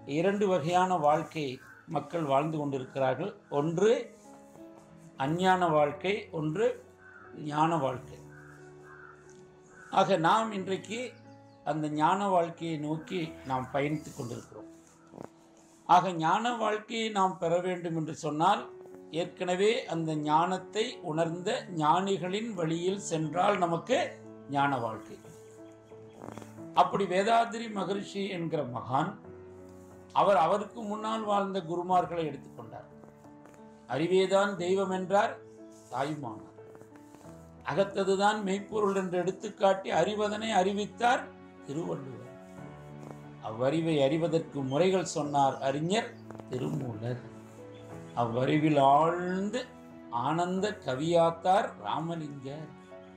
இரண்டு வகையான வாழ்க்கை மக்கள் வாழ்ந்து கொண்டிருக்கிறார்கள் ஒன்று அஞ்ஞான வாழ்க்கை ஒன்று ஞான வாழ்க்கை ஆக நாம் இன்றைக்கு அந்த ஞான வாழ்க்கையை நோக்கி நாம் பயணித்து கொண்டிருக்கிறோம் ஆக ஞான வாழ்க்கையை நாம் பெற வேண்டும் என்று சொன்னால் ஏற்கனவே அந்த ஞானத்தை உணர்ந்த ஞானிகளின் வழியில் சென்றால் நமக்கு ஞான வாழ்க்கை அப்படி வேதாதிரி மகரிஷி என்கிற மகான் அவர் அவருக்கு முன்னால் வாழ்ந்த குருமார்களை எடுத்துக்கொண்டார் அறிவேதான் தெய்வம் என்றார் தாயுமானார் அகத்ததுதான் மெய்ப்பொருள் என்று எடுத்துக்காட்டி அறிவதனை அறிவித்தார் திருவள்ளுவர் அவ்வறிவை அறிவதற்கு முறைகள் சொன்னார் அறிஞர் திருமூலர் அவ்வறிவில் ஆழ்ந்து ஆனந்த கவியாத்தார் ராமலிங்கர்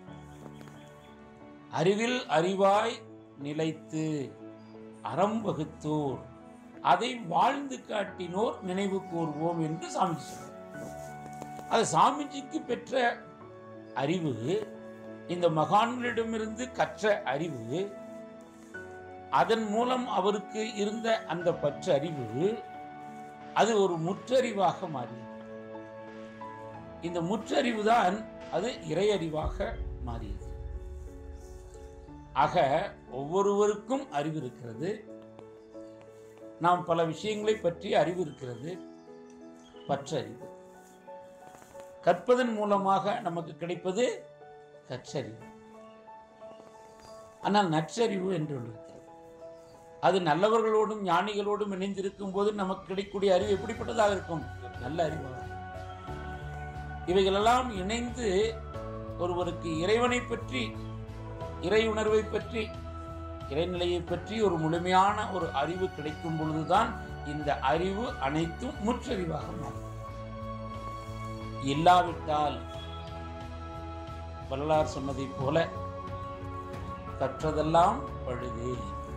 அறிவில் அறிவாய் நிலைத்து அறம் வகுத்தோர் அதை வாழ்ந்து காட்டினோர் நினைவு கூர்வோம் என்று சாமிஜி சொல்றார் அது சாமிஜிக்கு பெற்ற அறிவு இந்த மகான்களிடமிருந்து கற்ற அறிவு அதன் மூலம் அவருக்கு இருந்த அந்த பற்று அறிவு அது ஒரு முற்றறிவாக மாறியது இந்த முற்றறிவு தான் அது இறையறிவாக மாறியது ஆக ஒவ்வொருவருக்கும் அறிவு இருக்கிறது நாம் பல விஷயங்களை பற்றி அறிவு இருக்கிறது பற்றறிவு கற்பதன் மூலமாக நமக்கு கிடைப்பது கற்றறிவு ஆனால் நற்றறிவு என்று ஒன்று இருக்கிறது அது நல்லவர்களோடும் ஞானிகளோடும் இணைந்திருக்கும் போது நமக்கு கிடைக்கக்கூடிய அறிவு எப்படிப்பட்டதாக இருக்கும் நல்ல அறிவாக இருக்கும். இவைகளெல்லாம் இணைந்து ஒருவருக்கு இறைவனை பற்றி இறை உணர்வை பற்றி இறைநிலையை பற்றி ஒரு முழுமையான ஒரு அறிவு கிடைக்கும் பொழுதுதான் இந்த அறிவு அனைத்தும் முற்றறிவாக மாறும் இல்லாவிட்டால் வள்ளலார் சொன்னதைப் போல கற்றதெல்லாம் பழுதே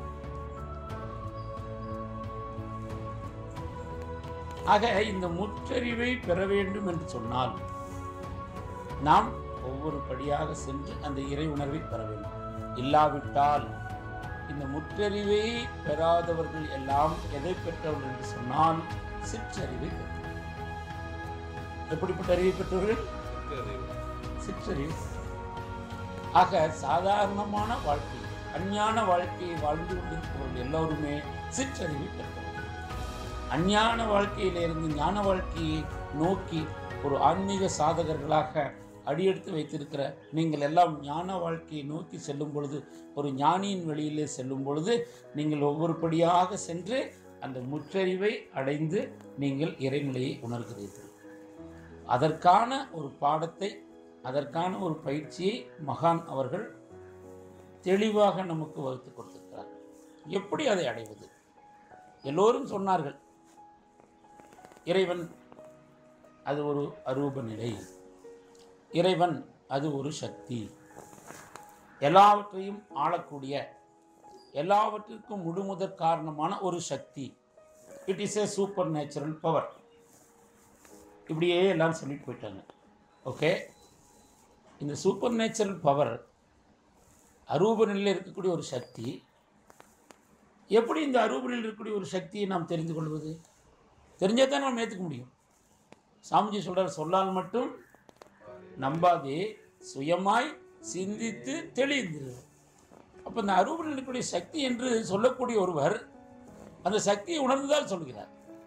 ஆக இந்த முற்றறிவை பெற வேண்டும் என்று சொன்னால் நாம் ஒவ்வொரு படியாக சென்று அந்த இறை உணர்வை பெற வேண்டும் இல்லாவிட்டால் இந்த முற்றறிவை பெறாதவர்கள் எல்லாம் எதை பெற்றவர்கள் என்று சொன்னால் சிற்றறிவை பெற்றவர்கள் எப்படிப்பட்ட அறிவை பெற்றவர்கள் சிற்றறிவு ஆக சாதாரணமான வாழ்க்கை அஞ்ஞான வாழ்க்கையை வாழ்ந்து கொண்டிருப்பவர்கள் எல்லோருமே சிற்றறிவை பெற்றவர்கள் அஞ்ஞான வாழ்க்கையிலிருந்து ஞான வாழ்க்கையை நோக்கி ஒரு ஆன்மீக சாதகர்களாக அடியெடுத்து வைத்திருக்கிற நீங்கள் எல்லாம் ஞான வாழ்க்கையை நோக்கி செல்லும் பொழுது ஒரு ஞானியின் வழியிலே செல்லும் பொழுது நீங்கள் ஒவ்வொரு படியாக சென்று அந்த முற்றறிவை அடைந்து நீங்கள் இறைநிலையை உணர்கிறீர்கள் அதற்கான ஒரு பாடத்தை அதற்கான ஒரு பயிற்சியை மகான் அவர்கள் தெளிவாக நமக்கு வகுத்து கொடுத்திருக்கிறார் எப்படி அதை அடைவது எல்லோரும் சொன்னார்கள் இறைவன் அது ஒரு அரூப நிலை இறைவன் அது ஒரு சக்தி எல்லாவற்றையும் ஆளக்கூடிய எல்லாவற்றிற்கும் முழுமுதற் காரணமான ஒரு சக்தி it is a super natural power இப்படியே எல்லாரும் சொல்லிட்டு போயிட்டாங்க ஓகே இந்த சூப்பர் நேச்சுரல் பவர் அரூப நிலையில் இருக்கக்கூடிய ஒரு சக்தி எப்படி இந்த அரூப நிலையில் இருக்கக்கூடிய ஒரு சக்தியை நாம் தெரிந்து கொள்வது தெரிஞ்சால் தான் நாம் ஏற்றுக்க முடியும் சாமிஜி சொல்றார் சொல்லால் மட்டும் நம்பாதே சுயமாய் சிந்தித்து தெளிந்து அப்போ இந்த அரூப நிலையில் இருக்கக்கூடிய சக்தி என்று சொல்லக்கூடிய ஒருவர் அந்த சக்தியை உணர்ந்துதான் சொல்கிறார்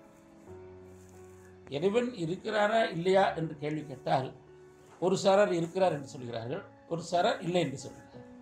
இறைவன் இருக்கிறாரா இல்லையா என்று கேள்வி கேட்டால் ஒரு சாரார் இருக்கிறார் என்று சொல்கிறார்கள் ஒரு சாரார் இல்லை என்று சொல்கிறார்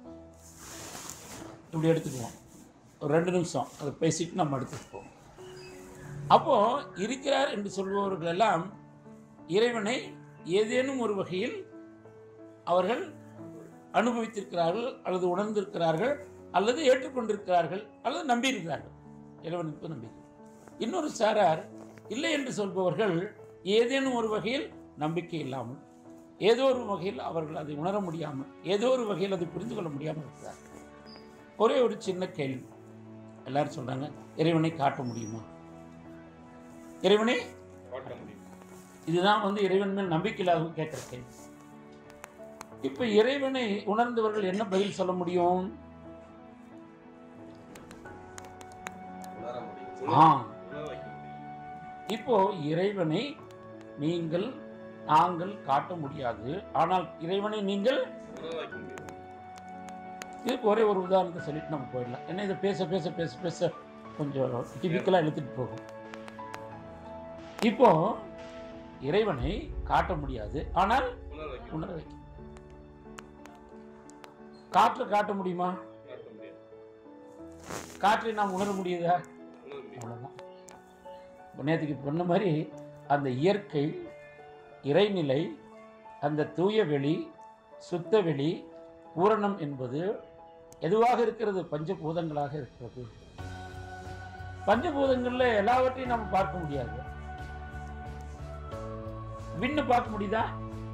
இப்படி எடுத்துக்குவோம் ஒரு ரெண்டு நிமிஷம் அதை பேசிட்டு நம்ம எடுத்துக்குவோம் அப்போ இருக்கிறார் என்று சொல்பவர்கள் எல்லாம் இறைவனை ஏதேனும் ஒரு வகையில் அவர்கள் அனுபவித்திருக்கிறார்கள் அல்லது உணர்ந்திருக்கிறார்கள் அல்லது ஏற்றுக்கொண்டிருக்கிறார்கள் அல்லது நம்பியிருக்கிறார்கள் இறைவனுக்கு நம்பிக்கை இன்னொரு சாரார் இல்லை என்று சொல்பவர்கள் ஏதேனும் ஒரு வகையில் நம்பிக்கை இல்லாமல் ஏதோ ஒரு வகையில் அவர்கள் அதை உணர முடியாமல் ஏதோ ஒரு வகையில் அதை புரிந்து கொள்ள முடியாமல் இருக்கிறார்கள் ஒரே ஒரு சின்ன கேள்வி எல்லாரும் சொல்றாங்க இறைவனை காட்ட முடியுமா இறைவனை இதுதான் வந்து இறைவன் மேல் நம்பிக்கை இல்லாதவங்க கேட்கிற கேள்வி இப்ப இறைவனை உணர்ந்தவர்கள் என்ன பதில் சொல்ல முடியும் உணர முடியும் ஆ இப்போ இறைவனை நீங்கள் நாங்கள் காட்ட முடியாது ஆனால் இறைவனை நீங்கள் உணர்வாக்க முடியும் இதுக்கு ஒரே ஒரு உதாரணத்தை சொல்லிட்டு நம்ம போயிடலாம் ஏன்னா இதை பேச பேச பேச பேச கொஞ்சம் டிபிக்கலாக இழுத்துட்டு போகும் இப்போ இறைவனை காட்ட முடியாது ஆனால் உணர்வாக்க உணர வைக்கும் காற்றை காட்ட முடியுமா காட்ட முடியாது காற்றை நாம் உணர முடியுதா உணர முடியும் அவ்வளோதான் இப்போ நேற்றுக்கு சொன்ன மாதிரி அந்த இயற்கை இறைநிலை அந்த தூய வெளி சுத்த வெளி பூரணம் என்பது எதுவாக இருக்கிறது பஞ்சபூதங்களாக இருக்கிறது பஞ்சபூதங்கள்ல எல்லாவற்றையும் நம்ம பார்க்க முடியாது விண்ணு பார்க்க முடியுதா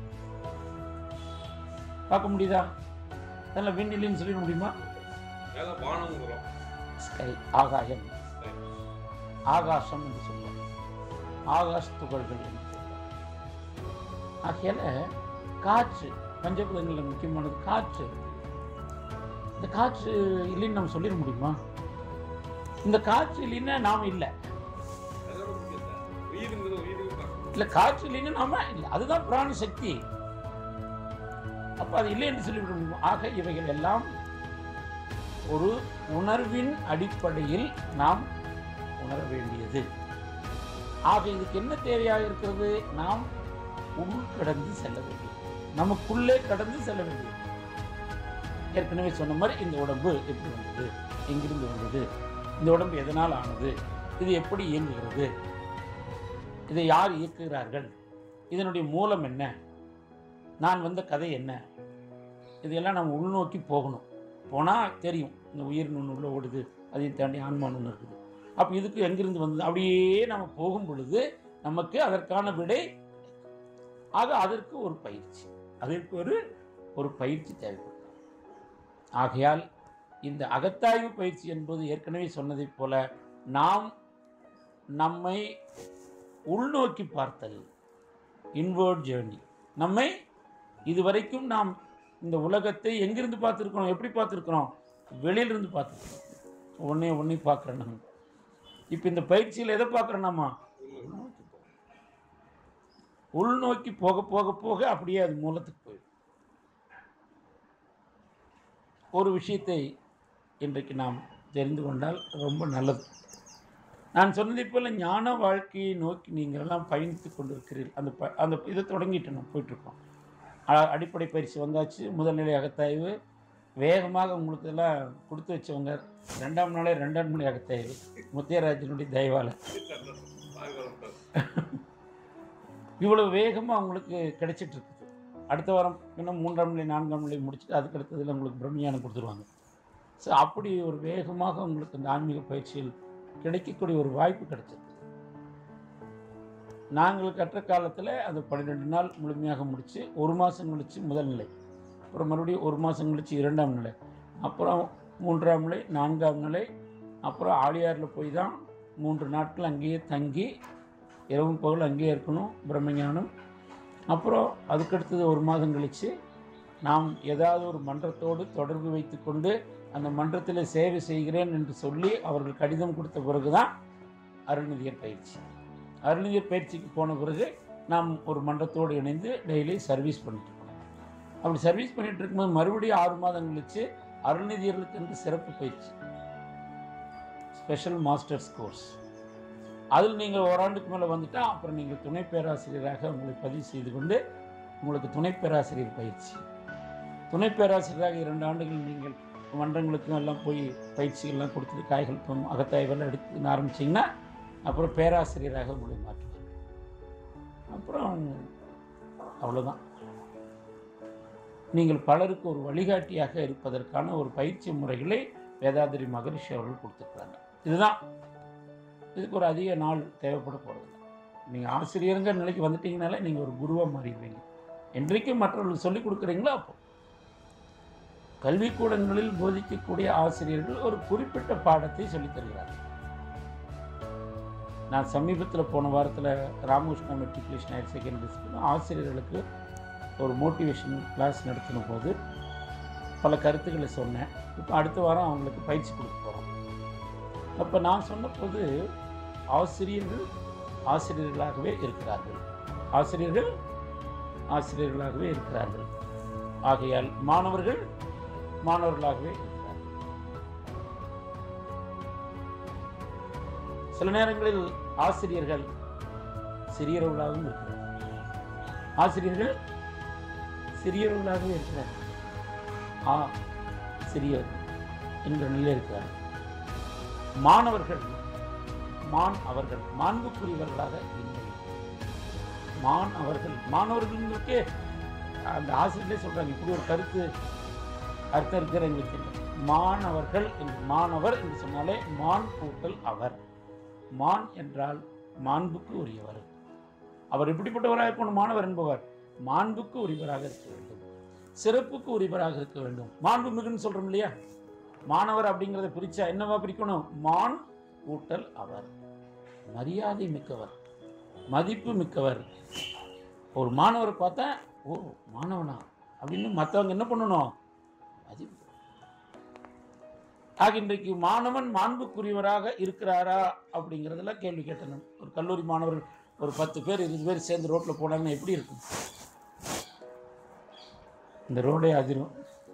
பார்க்க முடியுதா அதெல்லாம் விண் இல்லைன்னு சொல்லிட முடியுமா மேல வானங்கிறோம் ஸ்கை ஆகாயம் ஆகாசம் என்று சொல்லுவாங்க ஆகாஷ் துகள்கள் என்று சொல்லுவாங்க ஆகையால காற்று பஞ்சபூதங்களில் முக்கியமானது காற்று இந்த காற்று இல்லைன்னு நம்ம சொல்லிட முடியுமா இந்த காற்று இல்லைன்னா நாம இல்லை அதோட முக்கியத்தை உயிருங்கிற உயிருக்கு பார்க்கணும் இல்லை காற்று இல்லைன்னா நாம இல்லை அதுதான் பிராண சக்தி அப்ப அது இல்லை என்று சொல்லிவிட முடியுமா ஆக இவைகள் எல்லாம் ஒரு உணர்வின் அடிப்படையில் நாம் உணர வேண்டியது ஆக இதுக்கு என்ன தேவையாக இருக்கிறது நாம் உள் கடந்து செல்ல வேண்டியது நமக்குள்ளே கடந்து செல்ல வேண்டியது ஏற்கனவே சொன்ன மாதிரி இந்த உடம்பு எப்படி வந்தது எங்கிருந்து வந்தது இந்த உடம்பு எதனால் ஆனது இது எப்படி இயங்குகிறது இதை யார் இயக்குகிறார்கள் இதனுடைய மூலம் என்ன நான் வந்த கதை என்ன இதையெல்லாம் நம்ம உள்நோக்கி போகணும் போனால் தெரியும் இந்த உயிர் ஒன்று உள்ள ஓடுது அதையும் தாண்டி ஆன்மான் ஒன்று இருக்குது அப்போ இதுக்கு எங்கிருந்து வந்தது அப்படியே நம்ம போகும் பொழுது நமக்கு அதற்கான விடை ஆக அதற்கு ஒரு பயிற்சி அதற்கு ஒரு ஒரு பயிற்சி தேவைப்படும் ஆகையால் இந்த அகத்தாய்வு பயிற்சி என்பது ஏற்கனவே சொன்னதைப் போல நாம் நம்மை உள்நோக்கி பார்த்தல் இன்வர்ட் ஜேர்னி நம்மை இதுவரைக்கும் நாம் இந்த உலகத்தை எங்கிருந்து பார்த்துருக்கிறோம் எப்படி பார்த்துருக்குறோம் வெளியிலிருந்து பார்த்துருக்கோம் ஒன்னே ஒன்னே பார்க்குறோம் நம்ம இப்போ இந்த பயிற்சியில் எதை பார்க்குறோம் நம்ம உள்நோக்கி போகிறோம் உள்நோக்கி போக போக போக அப்படியே அது மூலத்துக்கு போயிடும் ஒரு விஷயத்தை இன்றைக்கு நாம் தெரிந்து கொண்டால் ரொம்ப நல்லது நான் சொன்னதைப் போல ஞான வாழ்க்கையை நோக்கி நீங்கள் எல்லாம் பயணித்து கொண்டிருக்கிறீர்கள் அந்த ப அந்த இதை தொடங்கிட்டு நம்ம போயிட்டுருக்கோம் அ- அடிப்படை பயிற்சி வந்தாச்சு முதல்நிலை அகத்தாய்வு வேகமாக உங்களுக்கு எல்லாம் கொடுத்து வச்சவங்க ரெண்டாம் நாளே ரெண்டாம் மணி அகத்தாய்வு முத்தியராஜனுடைய தயவால பார்க்கலாம் இவ்வளவு வேகமாக உங்களுக்கு கிடைச்சிட்டு இருக்குது அடுத்த வாரம் இன்னும் மூன்றாம் நிலை நான்காம் நிலை முடிச்சுட்டு அதுக்கு அடுத்ததில் உங்களுக்கு பிரம்மஞானம் கொடுத்துருவாங்க ஸோ அப்படி ஒரு வேகமாக உங்களுக்கு இந்த ஆன்மீக பயிற்சியில் கிடைக்கக்கூடிய ஒரு வாய்ப்பு கிடைச்சது நாங்கள் கற்ற காலத்தில் அது பன்னிரெண்டு நாள் முழுமையாக முடித்து ஒரு மாதம் கழிச்சு முதல் நிலை அப்புறம் மறுபடியும் ஒரு மாதம் கழிச்சு இரண்டாம் நிலை அப்புறம் மூன்றாம் நிலை நான்காம் நிலை அப்புறம் ஆழியாரில் போய் தான் மூன்று நாட்கள் அங்கேயே தங்கி இரவும் பகல் அங்கேயே இருக்கணும் பிரம்மஞானம் அப்புறம் அதுக்கடுத்தது ஒரு மாதம் கழித்து நாம் ஏதாவது ஒரு மன்றத்தோடு தொடர்பு வைத்துக்கொண்டு அந்த மன்றத்தில் சேவை செய்கிறேன் என்று சொல்லி அவர்கள் கடிதம் கொடுத்த பிறகு தான் அருள்நிதியர் பயிற்சி அருள்நிதியர் பயிற்சிக்கு போன பிறகு நாம் ஒரு மன்றத்தோடு இணைந்து டெய்லி சர்வீஸ் பண்ணிட்டு இருக்கோம் அப்படி சர்வீஸ் பண்ணிட்டு இருக்கும்போது மறுபடியும் ஆறு மாதம் கழித்து அருள்நிதியர்களுக்கு என்று சிறப்பு பயிற்சி ஸ்பெஷல் மாஸ்டர்ஸ் கோர்ஸ் அதில் நீங்கள் ஓராண்டுக்கு மேலே வந்துட்டா அப்புறம் நீங்கள் துணை பேராசிரியராக உங்களை பதிவு செய்து கொண்டு உங்களுக்கு துணை பேராசிரியர் பயிற்சி துணை பேராசிரியராக இரண்டு ஆண்டுகள் நீங்கள் மன்றங்களுக்கும் எல்லாம் போய் பயிற்சிகள்லாம் கொடுத்துட்டு காய்கள் பம் அகத்தாய்வெல்லாம் எடுத்து ஆரம்பிச்சிங்கன்னா அப்புறம் பேராசிரியராக உங்களை மாற்றுவாங்க அப்புறம் அவ்வளோதான் நீங்கள் பலருக்கு ஒரு வழிகாட்டியாக இருப்பதற்கான ஒரு பயிற்சி முறைகளை வேதாதிரி மகரிஷி அவர்கள் கொடுத்துருக்குறாங்க இதுதான் இதுக்கு ஒரு அதிக நாள் தேவைப்பட போகிறது நீங்கள் ஆசிரியருங்கிற நிலைக்கு வந்துட்டீங்கனாலே நீங்கள் ஒரு குருவாக மாறிடுவீங்க என்றைக்கு மற்றவர்களுக்கு சொல்லிக் கொடுக்குறீங்களோ அப்போ கல்விக்கூடங்களில் போதிக்கக்கூடிய ஆசிரியர்கள் ஒரு குறிப்பிட்ட பாடத்தை சொல்லித் தருகிறார்கள் நான் சமீபத்தில் போன வாரத்தில் Ramakrishna matriculation higher secondary school ஆசிரியர்களுக்கு ஒரு மோட்டிவேஷன் கிளாஸ் நடத்தின போது பல கருத்துக்களை சொன்னேன் இப்போ அடுத்த வாரம் அவங்களுக்கு பயிற்சி கொடுக்க போகிறோம் அப்போ நான் சொன்னபோது ஆசிரியர்கள் ஆசிரியர்களாகவே இருக்கிறார்கள் ஆசிரியர்கள் ஆசிரியர்களாகவே இருக்கிறார்கள் ஆகையால் மாணவர்கள் மாணவர்களாகவே இருக்கிறார்கள் சில நேரங்களில் ஆசிரியர்கள் சிறியவர்களாகவும் இருக்கிறார்கள் ஆசிரியர்கள் சிறியவர்களாகவே இருக்கிறார்கள் ஆ சிறியவர் என்ற நிலையில் இருக்கிறார்கள் மாணவர்கள் மான் அவர்கள் மாண்புக்குரியவர்களாக இல்லை மான் அவர்கள் மாணவர்களுக்கே அந்த ஆசிரியர்களே சொல்றாங்க இப்படி ஒரு கருத்து அர்த்தம் இருக்கிற எங்களுக்கு இல்லை மாணவர்கள் என்று மாணவர் என்று சொன்னாலே மான் கூட்டல் அவர் மான் என்றால் மாண்புக்கு உரியவர் அவர் எப்படிப்பட்டவராக இருக்கணும் மாணவர் என்பவர் மாண்புக்கு உரியவராக இருக்க வேண்டும் சிறப்புக்கு உரியவராக இருக்க வேண்டும் மாண்பு மிகுன்னு சொல்றோம் இல்லையா மாணவர் அப்படிங்கிறத பிரிச்சா என்னவா பிரிக்கணும் மான் கூட்டல் அவர் மரியாதை மிக்கவர் மதிப்பு மிக்கவர் ஒரு மாணவரை பார்த்தா ஓ மாணவனா அப்படின்னு மற்றவங்க என்ன பண்ணணும் மதிப்பு ஆக இன்றைக்கு மாணவன் மாண்புக்குரியவராக இருக்கிறாரா அப்படிங்கிறதுல கேள்வி கேட்டணும் ஒரு கல்லூரி மாணவர்கள் ஒரு பத்து பேர் இருபது பேர் சேர்ந்து ரோட்டில் போனாங்கன்னா எப்படி இருக்கும் இந்த ரோடே அதிரும்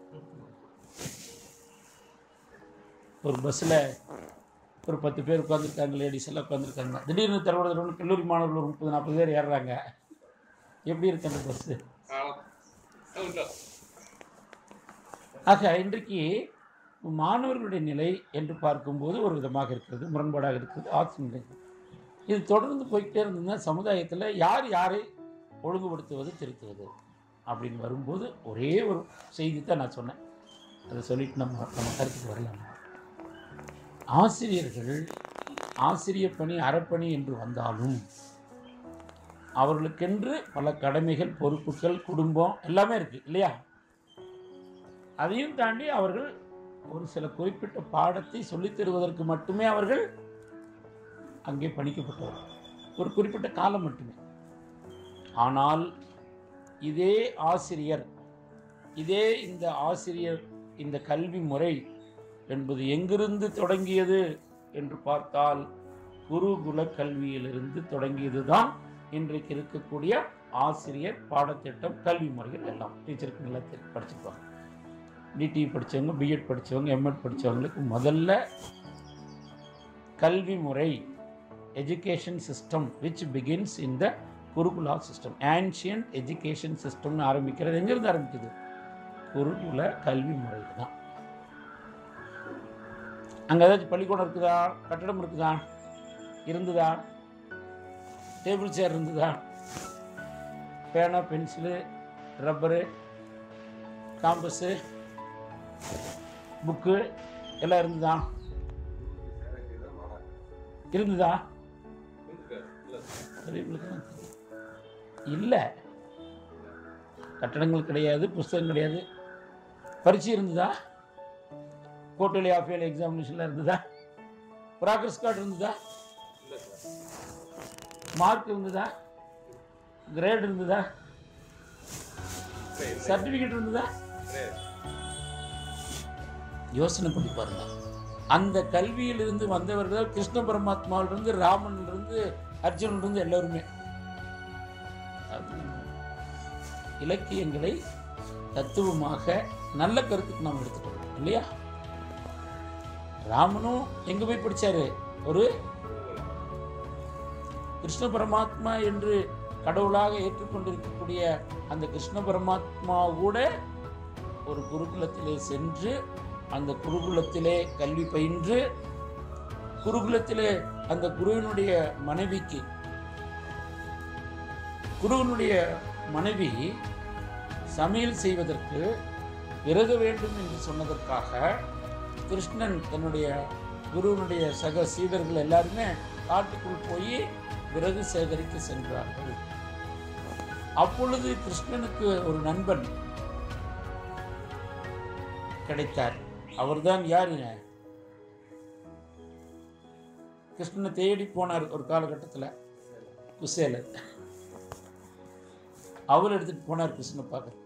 ஒரு பஸ்ஸில் ஒரு பத்து பேர் உட்காந்துருக்காங்க லேடிஸ் எல்லாம் உட்காந்துருக்காங்க திடீர்னு தருவதில் ஒன்று கல்லூரி மாணவர்கள் ஒரு முப்பது நாற்பது பேர் ஏறுறாங்க எப்படி இருக்கு அந்த பஸ்ஸு ஆழம் உண்டோ ஆக இன்றைக்கு மாணவர்களுடைய நிலை என்று பார்க்கும்போது ஒரு விதமாக இருக்கிறது முரண்பாடாக இருக்கிறது ஆட்சி நிலை இது தொடர்ந்து போய்கிட்டே இருந்ததுன்னா சமுதாயத்தில் யார் யாரை ஒழுங்குபடுத்துவது திருத்துவது அப்படின்னு வரும்போது ஒரே ஒரு செய்தி தான் நான் சொன்னேன் அதை சொல்லிட்டு நம்ம நம்ம கருத்துக்கு வரலாம் ஆசிரியர்கள் ஆசிரியர் பணி அறப்பணி என்று வந்தாலும் அவர்களுக்கென்று பல கடமைகள் பொறுப்புகள் குடும்பம் எல்லாமே இருக்குது இல்லையா அதையும் தாண்டி அவர்கள் ஒரு சில குறிப்பிட்ட பாடத்தை சொல்லித் தருவதற்கு மட்டுமே அவர்கள் அங்கே பணிக்கப்பட்டவர்கள் ஒரு குறிப்பிட்ட காலம் மட்டுமே ஆனால் இதே ஆசிரியர் இதே இந்த ஆசிரியர் இந்த கல்வி முறை என்பது எங்கிருந்து தொடங்கியது என்று பார்த்தால் குருகுல கல்வியிலிருந்து தொடங்கியது தான் இன்றைக்கு இருக்கக்கூடிய ஆசிரியர் பாடத்திட்டம் கல்வி முறைகள் எல்லாம் டீச்சருக்கு நல்லா தெரி- படிச்சிருப்பாங்க டிடி படித்தவங்க பிஎட் படித்தவங்க எம்எட் படித்தவங்களுக்கு முதல்ல கல்வி முறை education system which begins in the Gurukula system ancient education சிஸ்டம்னு ஆரம்பிக்கிறது எங்கேருந்து ஆரம்பிக்குது குருகுல கல்வி முறை தான் அங்கே ஏதாச்சும் பள்ளிக்கூடம் இருக்குதா கட்டடம் இருக்குதா இருந்ததா டேபிள் சேர் இருந்ததா பேனா பென்சிலு ரப்பரு காம்பஸு புக்கு எல்லாம் இருந்ததா இருந்ததா பெரியவங்களுக்கெல்லாம் தெரியும். இல்லை கட்டடங்கள் கிடையாது புஸ்தகம் கிடையாது பரீட்சை இருந்ததா கோட்டலி ஆஃப் இயர் எக்ஸாமினேஷன்லாம் இருந்ததா ப்ராக்ரஸ் கார்டு இருந்ததா இல்லை சார் மார்க் இருந்ததா கிரேட் இருந்ததா சரி சர்டிஃபிகேட் இருந்ததா சரி யோசனை பண்ணி பாருங்க அந்த கல்வியிலிருந்து வந்தவர்கள் கிருஷ்ண பரமாத்மாவிலிருந்து ராமனிலிருந்து அர்ஜுனிலிருந்து எல்லோருமே அது இலக்கியங்களை தத்துவமாக நல்ல கருத்துக்கு நாம் எடுத்துக்கணும் இல்லையா ராமனும் எங்க போய் படிச்சாரு ஒரு கிருஷ்ண பரமாத்மா என்று கடவுளாக ஏற்றுக்கொண்டிருக்கக்கூடிய அந்த கிருஷ்ண பரமாத்மா கூட ஒரு குருகுலத்திலே சென்று அந்த குருகுலத்திலே கல்வி பயின்று குருகுலத்திலே அந்த குருவினுடைய மனைவிக்கு குருவினுடைய மனைவி சமையல் செய்வதற்கு விறகு வேண்டும் என்று சொன்னதற்காக கிருஷ்ணன் தன்னுடைய குருவினுடைய சக சீடர்கள் எல்லாருமே காட்டுக்குள் போய் விறகு சேகரிக்க சென்றார்கள் அப்பொழுது கிருஷ்ணனுக்கு ஒரு நண்பன் கிடைத்தார் அவர்தான் யாருங்க கிருஷ்ணனை தேடி போனார் ஒரு காலகட்டத்தில் குசேலர் அவர் எடுத்துட்டு போனார் கிருஷ்ணனை பார்க்க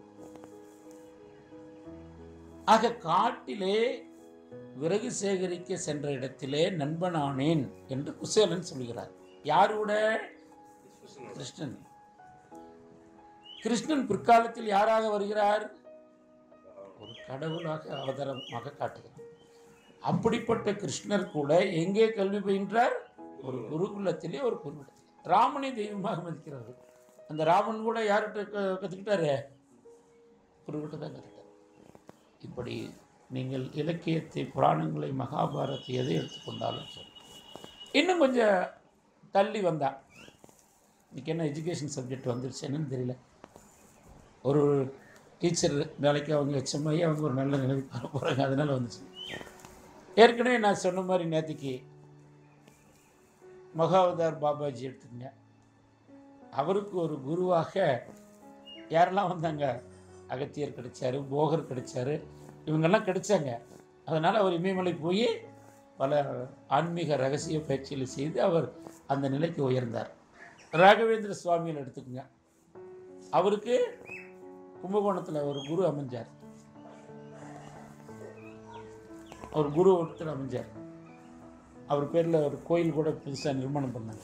ஆக காட்டிலே விறகு சேகரிக்க சென்ற இடத்திலே நண்பனானேன் என்று குசேலன் சொல்கிறார் யாரோட கிருஷ்ணனோட. கிருஷ்ணன் கிருஷ்ணன் பிற்காலத்தில் யாராக வருகிறார் ஒரு கடவுளாக அவதாரமாக காட்டுகிறார் அப்படிப்பட்ட கிருஷ்ணர் கூட எங்கே கல்வி பயின்றார் ஒரு குருகுலத்திலே ஒரு குருகுலத்தில் ராமனை தெய்வமாக மதிக்கிறார்கள் அந்த ராமன் கூட யார்கிட்ட க- கத்துக்கிட்டாரு குருகிட்ட தான் கற்றுட்டார் இப்படி நீங்கள் இலக்கியத்தை புராணங்களை மகாபாரத்தை எதை எடுத்துக்கொண்டாலும் சரி இன்னும் கொஞ்சம் தள்ளி வந்தா இன்னைக்கு என்ன எஜுகேஷன் சப்ஜெக்ட் வந்துருச்சு என்னன்னு தெரியல ஒரு டீச்சர் வேலைக்கு அவங்க எச்சமாகி அவங்க ஒரு நல்ல நிலைமை வர போகிறாங்க அதனால வந்துச்சு ஏற்கனவே நான் சொன்ன மாதிரி நேற்றுக்கு மகாவதார் பாபாஜி எடுத்துங்க அவருக்கு ஒரு குருவாக யாரெல்லாம் வந்தாங்க அகத்தியர் கிடைச்சாரு போகர் கிடைச்சாரு இவங்கெல்லாம் கிடைச்சாங்க அதனால் அவர் இமயமலை போய் பல ஆன்மீக ரகசிய பயிற்சிகளை செய்து அவர் அந்த நிலைக்கு உயர்ந்தார் ராகவேந்திர சுவாமியில் எடுத்துக்கோங்க அவருக்கு கும்பகோணத்தில் ஒரு குரு அமைஞ்சார் அவர் குரு ஒருத்தர் அமைஞ்சார் அவர் பேரில் ஒரு கோயில் கூட புதுசாக நிர்மாணம் பண்ணாங்க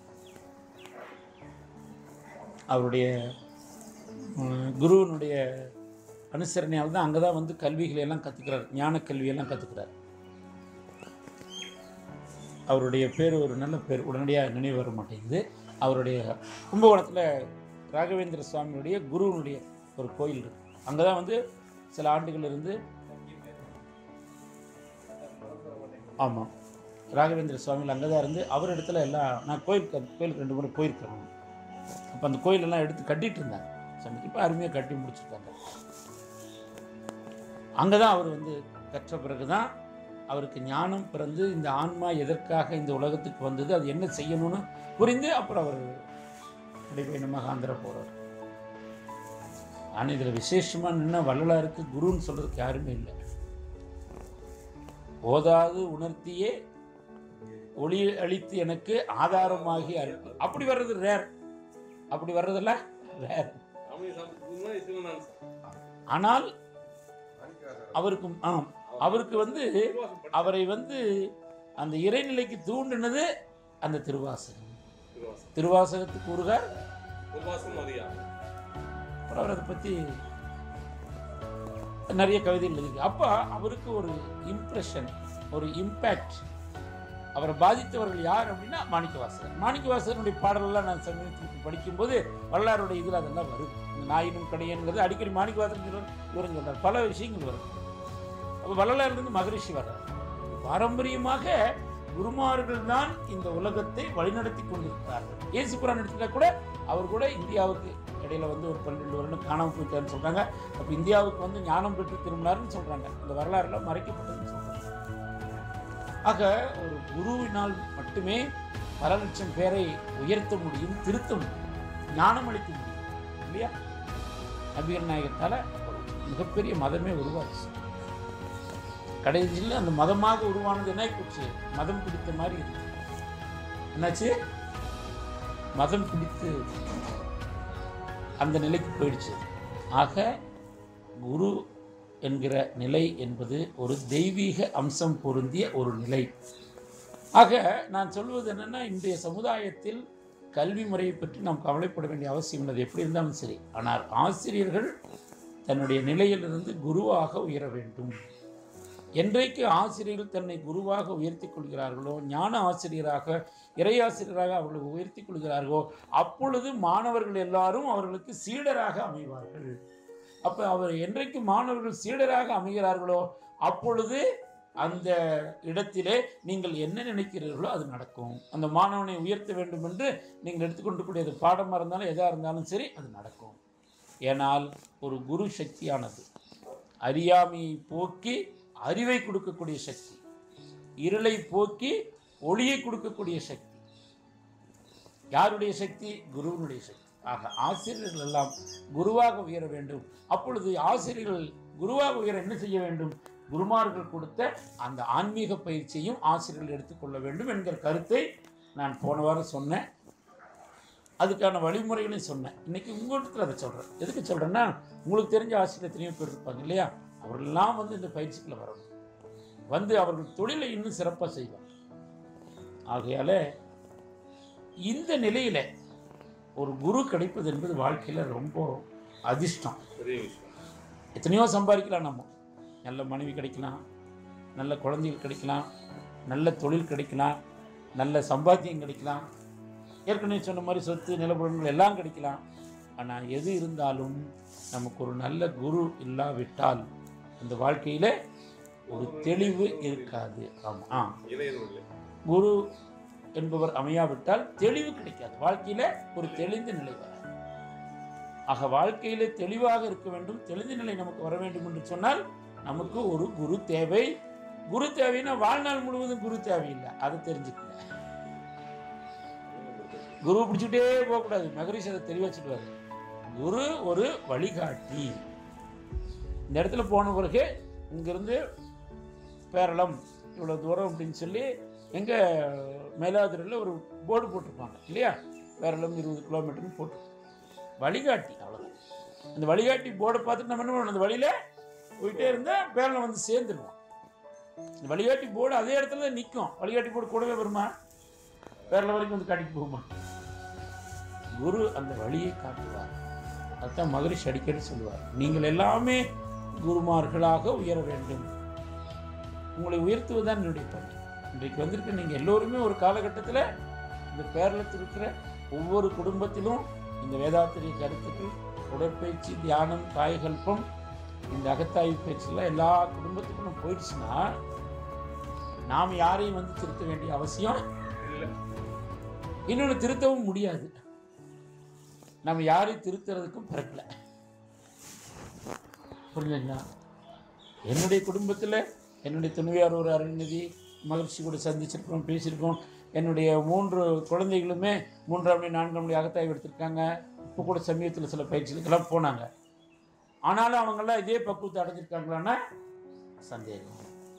அவருடைய ம், குருவினுடைய அனுசரணையால் தான் அங்கே தான் வந்து கல்விகளை எல்லாம் கற்றுக்கிறார் ஞான கல்வியெல்லாம் கற்றுக்கிறார் அவருடைய பேர் ஒரு நல்ல பேர் உடனடியாக நினைவு வர மாட்டேங்குது அவருடைய கும்பகோணத்தில் ராகவேந்திர சுவாமியுடைய குருவினுடைய ஒரு கோயில் இருக்கு அங்கே தான் வந்து சில ஆண்டுகள் இருந்து ஆமாம் ராகவேந்திர சுவாமிகள் அங்கே தான் இருந்து அவர் இடத்துல எல்லாம் நான் கோயிலுக்கு கோயிலுக்கு ரெண்டு முறை போயிருக்கிறேன் அப்போ அந்த கோயிலெல்லாம் எடுத்து கட்டிட்டு இருந்தாங்க சாமி இப்போ அருமையாக கட்டி முடிச்சிருக்காங்க அங்கே தான் அவர் வந்து கற்ற பிறகு தான் அவருக்கு ஞானம் பிறந்து இந்த ஆன்மா எதற்காக இந்த உலகத்துக்கு வந்தது அது என்ன செய்யணும்னு புரிந்து அப்புறம் அவர் நடைபயணமாக ஆந்திரா போகிறார் ஆனால் இதில் விசேஷமாக நின்ன வள்ளலாருக்கு குருன்னு சொல்கிறதுக்கு யாருமே இல்லை ஓதாது உணர்த்தியே ஒளி அளித்து எனக்கு ஆதாரமாகி அருள் அப்படி வர்றது ரேர் அப்படி வர்றதில்ல ரேர் ராமலிங்க சாமிக்கு முன்னாடி சிவனான் ஆனால் அவருக்கு ஆம் அவருக்கு வந்து திருவாசகம் படி- அவரை வந்து அந்த இறைநிலைக்கு தூண்டினது அந்த திருவாசகம் திருவாசகம். திருவாசகத்துக்கு உருகார் உபவாசம் மதியா அப்புறம் அவர் அதை பற்றி நிறைய கவிதைகள் எழுதியிருக்கு அப்போ அவருக்கு ஒரு இம்ப்ரெஷன் ஒரு இம்பேக்ட் அவரை பாதித்தவர்கள் யார் அப்படின்னா மாணிக்கவாசகர் மாணிக்கவாசகருடைய பாடலெல்லாம் நான் சமீபத்தில் படிக்கும்போது வல்லாருடைய இதில் அதெல்லாம் வரும் இந்த நாயினும் கடையன்கிறது அடிக்கடி மாணிக்கவாசகர் சொல்றார், இவரும் சொல்றார் பல விஷயங்கள் வரும் அப்போ வள்ளலாரிலிருந்து மகரிஷி வர்றார் பாரம்பரியமாக குருமார்கள் தான் இந்த உலகத்தை வழிநடத்தி கொண்டிருக்கிறார்கள் இயேசு புரான் எடுத்துட்டா கூட அவர் கூட இந்தியாவுக்கு இடையில வந்து ஒரு பன்னிரெண்டு வருடம் காணாமல் போயிட்டாருன்னு சொல்றாங்க அப்போ இந்தியாவுக்கு வந்து ஞானம் பெற்று திரும்பினாருன்னு சொல்றாங்க இந்த வரலாறுலாம் மறைக்கப்பட்டதுன்னு சொல்றாங்க ஆக ஒரு குருவினால் மட்டுமே பல லட்சம் பேரை உயர்த்த முடியும் திருத்த முடியும் ஞானம் அளிக்க முடியும் இல்லையா நபிகள் நாயகத்தால ஒரு மிகப்பெரிய மதமே உருவாச்சு கடைசியில் அந்த மதமாக உருவானது என்ன போச்சு மதம் பிடித்த மாதிரி இருக்கு என்னாச்சு மதம் பிடித்து அந்த நிலைக்கு போயிடுச்சு ஆக குரு என்கிற நிலை என்பது ஒரு தெய்வீக அம்சம் பொருந்திய ஒரு நிலை ஆக நான் சொல்வது என்னன்னா இன்றைய சமுதாயத்தில் கல்வி முறையை பற்றி நாம் கவலைப்பட வேண்டிய அவசியம் இல்லை அது எப்படி இருந்தாலும் சரி ஆனால் ஆசிரியர்கள் தன்னுடைய நிலையிலிருந்து குருவாக உயர வேண்டும் என்றைக்கு ஆசிரியர்கள் தன்னை குருவாக உயர்த்தி கொள்கிறார்களோ ஞான ஆசிரியராக இறையாசிரியராக அவர்களை உயர்த்தி கொள்கிறார்களோ அப்பொழுது மாணவர்கள் எல்லாரும் அவர்களுக்கு சீடராக அமைவார்கள் அப்போ அவர் என்றைக்கு மாணவர்கள் சீடராக அமைகிறார்களோ அப்பொழுது அந்த இடத்திலே நீங்கள் என்ன நினைக்கிறீர்களோ அது நடக்கும் அந்த மாணவனை உயர்த்த வேண்டும் என்று நீங்கள் எடுத்துக்கொண்டு அது பாடமாக இருந்தாலும் எதாக இருந்தாலும் சரி அது நடக்கும் ஏனால் ஒரு குரு சக்தியானது அறியாமையை போக்கி அறிவை கொடுக்கக்கூடிய சக்தி இருளை போக்கி ஒளியை கொடுக்கக்கூடிய சக்தி யாருடைய சக்தி குருவினுடைய சக்தி ஆக ஆசிரியர்கள் எல்லாம் குருவாக உயர வேண்டும் அப்பொழுது ஆசிரியர்கள் குருவாக உயர என்ன செய்ய வேண்டும் குருமார்கள் கொடுத்த அந்த ஆன்மீக பயிற்சியையும் ஆசிரியர்கள் எடுத்துக்கொள்ள வேண்டும் என்கிற கருத்தை நான் போன வாரம் சொன்னேன் அதுக்கான வழிமுறைகளையும் சொன்னேன் இன்னைக்கு உங்கள்கிட்ட அதை சொல்கிறேன் எதுக்கு சொல்கிறேன்னா உங்களுக்கு தெரிஞ்ச ஆசிரியர் எத்தனையோ பேர் இருப்பாங்க இல்லையா அவர்களெல்லாம் வந்து இந்த பயிற்சிக்குள்ள வரணும் வந்து அவர்கள் தொழிலை இன்னும் சிறப்பாக செய்வாங்க ஆகையால இந்த நிலையில ஒரு குரு கிடைப்பது என்பது வாழ்க்கையில ரொம்ப அதிர்ஷ்டம் பெரிய விஷயம் எத்தனையோ சம்பாதிக்கலாம் நம்ம நல்ல மனைவி கிடைக்கலாம் நல்ல குழந்தைகள் கிடைக்கலாம் நல்ல தொழில் கிடைக்கலாம் நல்ல சம்பாத்தியம் கிடைக்கலாம் ஏற்கனவே சொன்ன மாதிரி சொத்து நிலப்படங்கள் எல்லாம் கிடைக்கலாம் ஆனால் எது இருந்தாலும் நமக்கு ஒரு நல்ல குரு இல்லாவிட்டால் அந்த வாழ்க்கையில் ஒரு தெளிவு இருக்காது ஆமாம் ஆ இளையதும் இல்லை குரு என்பவர் அமையாவிட்டால் தெளிவு கிடைக்காது வாழ்க்கையில ஒரு தெளிந்த நிலை வராது ஆக வாழ்க்கையில தெளிவாக இருக்க வேண்டும் தெளிந்த நிலை நமக்கு வர வேண்டும் என்று சொன்னால் நமக்கு ஒரு குரு தேவை குரு தேவைன்னா வாழ்நாள் முழுவதும் குரு தேவையில்லை அதை தெரிஞ்சுக்கங்க குரு பிடிச்சிட்டே போகக்கூடாது மகரிஷ் அதை தெளிவா சொல்லுவாரு குரு ஒரு வழிகாட்டி இந்த இடத்துல போன பிறகு இங்கிருந்து பேரளம் இவ்வளோ தூரம் அப்படின்னு சொல்லி எங்கே மயிலாதுறையில் ஒரு போர்டு போட்டிருப்பாங்க இல்லையா பேரளம் இருபது கிலோமீட்டர்னு போட்டு வழிகாட்டி அவ்வளோதான் அந்த வழிகாட்டி போர்டை பார்த்துட்டு நம்ம என்ன பண்ணணும் அந்த வழியில் போயிட்டே இருந்தால் பேரளம் வந்து சேர்ந்துருவோம் இந்த வழிகாட்டி போர்டு அதே இடத்துல தான் நிற்கும் வழிகாட்டி போர்டு கூடவே வருமா பேரளம் வரைக்கும் வந்து காட்டிட்டு போகுமா குரு அந்த வழியை காட்டுவார் அதுதான் மகரிஷி அடிக்கடி சொல்லுவார் நீங்கள் எல்லாமே குருமார்களாக உயர வேண்டும் உங்களை உயர்த்துவதுதான் என்னுடைய பணி இன்றைக்கு வந்திருக்க நீங்கள் எல்லோருமே ஒரு காலகட்டத்தில் இந்த பேரளத்தில் இருக்கிற ஒவ்வொரு குடும்பத்திலும் இந்த வேதாத்திரிய கருத்துக்கள் உடற்பயிற்சி தியானம் காயகல்பம் இந்த அகத்தாய்வு பயிற்சியெல்லாம் எல்லா குடும்பத்துக்கும் போயிடுச்சுன்னா நாம் யாரையும் வந்து திருத்த வேண்டிய அவசியம் இல்லை இன்னொன்று திருத்தவும் முடியாது நம்ம யாரையும் திருத்துறதுக்கும் பிறக்கல புரியுதுங்களா என்னுடைய குடும்பத்தில் என்னுடைய துணைவியார் ஒரு அருள்நிதி மகிழ்ச்சி கூட சந்திச்சிருக்கோம் பேசியிருக்கோம் என்னுடைய மூன்று குழந்தைகளுமே மூன்றாம் மணி நான்காம் மணி அகத்தாய்வு எடுத்திருக்காங்க இப்போ கூட சமீபத்தில் சில பயிற்சிகளுக்கெல்லாம் போனாங்க ஆனாலும் அவங்கெல்லாம் இதே பக்குவத்தை அடைஞ்சிருக்காங்களான்னா சந்தேகம்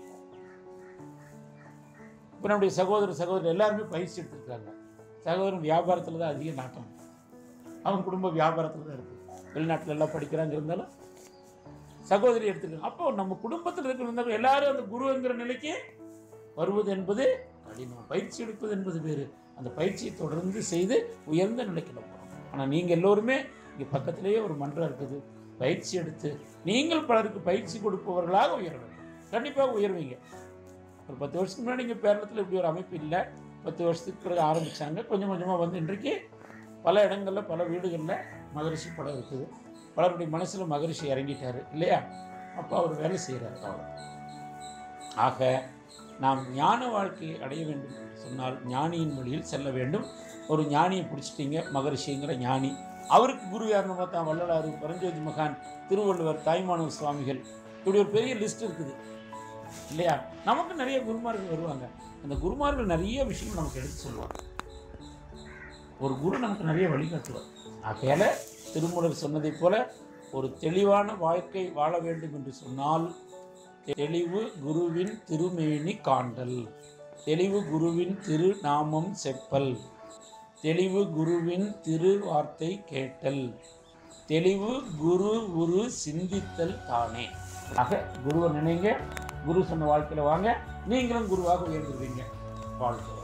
இப்போ நம்முடைய சகோதர சகோதரர் எல்லாருமே பயிற்சி எடுத்திருக்காங்க சகோதரன் வியாபாரத்தில் தான் அதிக நாட்டம் அவன் குடும்ப வியாபாரத்தில் தான் இருக்குது வெளிநாட்டில் எல்லாம் படிக்கிறாங்க இருந்தாலும் சகோதரி எடுத்துக்கணும் அப்போ நம்ம குடும்பத்தில் இருக்கிறவங்க எல்லாரும் அந்த குருங்கிற நிலைக்கு வருவது என்பது கடினம் பயிற்சி எடுப்பது என்பது வேறு அந்த பயிற்சியை தொடர்ந்து செய்து உயர்ந்த நிலைக்கு நம்ம போகிறோம் ஆனால் நீங்கள் எல்லோருமே இங்கே பக்கத்திலேயே ஒரு மன்றம் இருக்குது பயிற்சி எடுத்து நீங்கள் பலருக்கு பயிற்சி கொடுப்பவர்களாக உயர வேண்டும் கண்டிப்பாக உயர்வீங்க ஒரு பத்து வருஷத்துக்கு முன்னாடி இங்கே பேரளத்தில் இப்படி ஒரு அமைப்பு இல்லை பத்து வருஷத்துக்கு பிறகு ஆரம்பித்தாங்க கொஞ்சம் கொஞ்சமாக வந்து இன்றைக்கு பல இடங்களில் பல வீடுகளில் மகரிஷி படம் இருக்குது பலருடைய மனசில் மகரிஷி இறங்கிட்டாரு இல்லையா அப்போ அவர் வேலை செய்கிறார் அவ்வளோ ஆக நாம் ஞான வாழ்க்கையை அடைய வேண்டும் என்று சொன்னால் ஞானியின் வழியில் செல்ல வேண்டும் ஒரு ஞானியை பிடிச்சிட்டீங்க மகரிஷிங்கிற ஞானி அவருக்கு குரு யாருன்னு பார்த்தா வள்ளலாறு பரஞ்சோதி மகான் திருவள்ளுவர் தாய்மானவ சுவாமிகள் இப்படி ஒரு பெரிய லிஸ்ட் இருக்குது இல்லையா நமக்கு நிறைய குருமார்கள் வருவாங்க அந்த குருமார்கள் நிறைய விஷயம் நமக்கு எடுத்து சொல்லுவாங்க ஒரு குரு நமக்கு நிறைய வழிகாட்டுவார் ஆகையால திருமூலர் சொன்னதைப் போல ஒரு தெளிவான வாழ்க்கை வாழ வேண்டும் என்று சொன்னால் தெளிவு குருவின் திருமேனி காண்டல் தெளிவு குருவின் திரு நாமம் செப்பல் தெளிவு குருவின் திரு வார்த்தை கேட்டல் தெளிவு குரு குரு சிந்தித்தல் தானே ஆக குருவை நினைங்க குரு சொன்ன வாழ்க்கையில வாங்க நீங்களும் குருவாக உயர்ந்துருவீங்க வாழ்க்கை